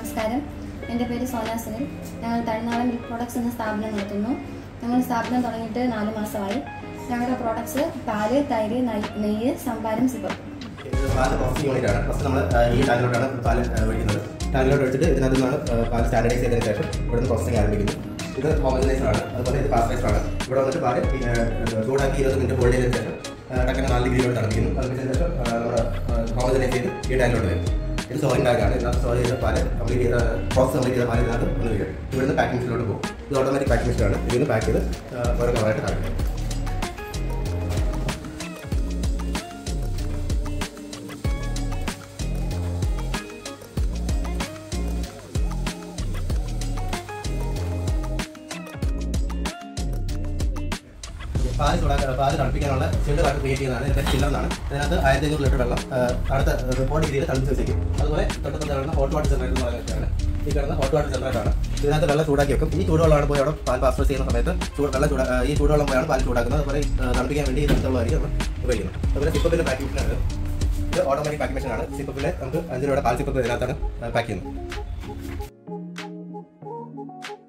നമസ്കാരം എൻ്റെ പേര് സോന സുനിൽ ഞങ്ങൾ തമിഴ്നാട് മിൽക്ക് പ്രോഡക്ട്സ് എന്ന സ്ഥാപനം നടത്തുന്നു ഞങ്ങൾ സ്ഥാപനം തുടങ്ങിയിട്ട് നാല് മാസമായി ഞങ്ങളുടെ പ്രോഡക്ട്സ് പാല് തൈര് നെയ്- നെയ്യ് സംഭാരം സിപ്പപ്പ് ഇത് പാല് പ്രോസസ്സിംഗ് യൂണിറ്റ് ആണ് ഫസ്റ്റ് നമ്മൾ ഈ ടാങ്കിലോട്ടാണ് പാല് ആ, ഒഴിക്കുന്നത് ടാങ്കിലോട്ട് ഒഴിച്ചിട്ട് ഇതിനകത്ത് നിന്നാണ് ആ, പാല് സ്റ്റാൻഡർഡൈസ് ചെയ്തതിന് ശേഷം ഇവിടുന്ന് പ്രോസസ്സിംഗ് ആരംഭിക്കുന്നു ഇത് ഹോമജനൈസർ ആണ് അതുപോലെ ഇത് പാസ്റ്ററൈസർ ആണ് ഇവിടെ വന്നിട്ട് പാല് ഈ, ആ, ചൂടാക്കി ഇരുപത് മിനിറ്റ് ബോയിൽ ചെയ്തതിന് ശേഷം ആ, ടക്കനെ നാല് ഡിഗ്രിയിലോട്ട് തണുപ്പിക്കുന്നു അതിന് ശേഷം നമ്മൾ ഹോമജനൈസ് ചെയ്ത് ഈ ടാങ്കിലോട്ട് വരും ഇത് സ്റ്റോറിംഗ് ടാങ്കാണ് ഇതിനകത്ത് സ്റ്റോർ ചെയ്ത പാല് കംപ്ലീറ്റ് ചെയ്ത പ്രോസസ് കംപ്ലീറ്റ് ചെയ്ത പാല് ഇതിനകത്ത് വന്ന് വീഴും ഇവിടുന്ന് പാക്കിംഗ് മെഷീനിലോട്ട് പോകും ഇത് ഓട്ടോമാറ്റിക് പാക്കിംഗ് മെഷീനാണ് ഇതിന് പാക്ക് ചെയ്ത് ആ, ഓരോ കവറായിട്ട് കാണിക്കും പാല് ചൂടാക്കാൻ പാല് തണുപ്പിക്കാനുള്ള ചില്ല് വാട്ടർ ക്രിയേറ്റ് ചെയ്യുന്നതാണ് ഇതിന്റെ ചില്ലർ എന്നാണ് ഇതിനകത്ത് ആയിരത്തി അഞ്ഞൂറ് ലിറ്റർ വെള്ളം ആ, അടുത്ത റിപ്പോർട്ട് രീതിയിൽ തണുപ്പിച്ച് വെച്ചേക്കും അതുപോലെ തൊട്ടടുത്ത് കിടന്ന ഹോട്ട് വാട്ടർ ജനറേറ്റർ എന്ന് പറയുന്ന വെച്ചാണ് ഈ കിടന്ന ഹോട്ട് വാട്ടർ ജനറേറ്റർ ആണ് ഇതിനകത്ത് വെള്ളം ചൂടാക്കി വെക്കും ഈ ചൂടുവെള്ളമാണ് പോയി അവിടെ പാൽ പാസ്റ്റർ ചെയ്യുന്ന സമയത്ത് ചൂട് വെള്ളം ചൂടാ ആ, ഈ ചൂടുവെള്ളം പോയാണ് പാൽ ചൂടാക്കുന്നത് അതുപോലെ ആ, തണുപ്പിക്കാൻ വേണ്ടി ഈ തണുത്തുള്ളതായിരിക്കും നമ്മൾ ഉപയോഗിക്കുന്നത് അതുപോലെ സിപ്പപ്പിന്റെ പാക്കിംഗ് മെഷീനാണ് ഇത് ഓട്ടോമാറ്റിക് പാക്കിംഗ് മെഷീനാണ് സിപ്പപ്പിലെ നമുക്ക് അഞ്ച് രൂപയുടെ പാൽ സിപ്പപ്പ് ഇതിനകത്താണ് പാക്ക് ചെയ്യുന്നത്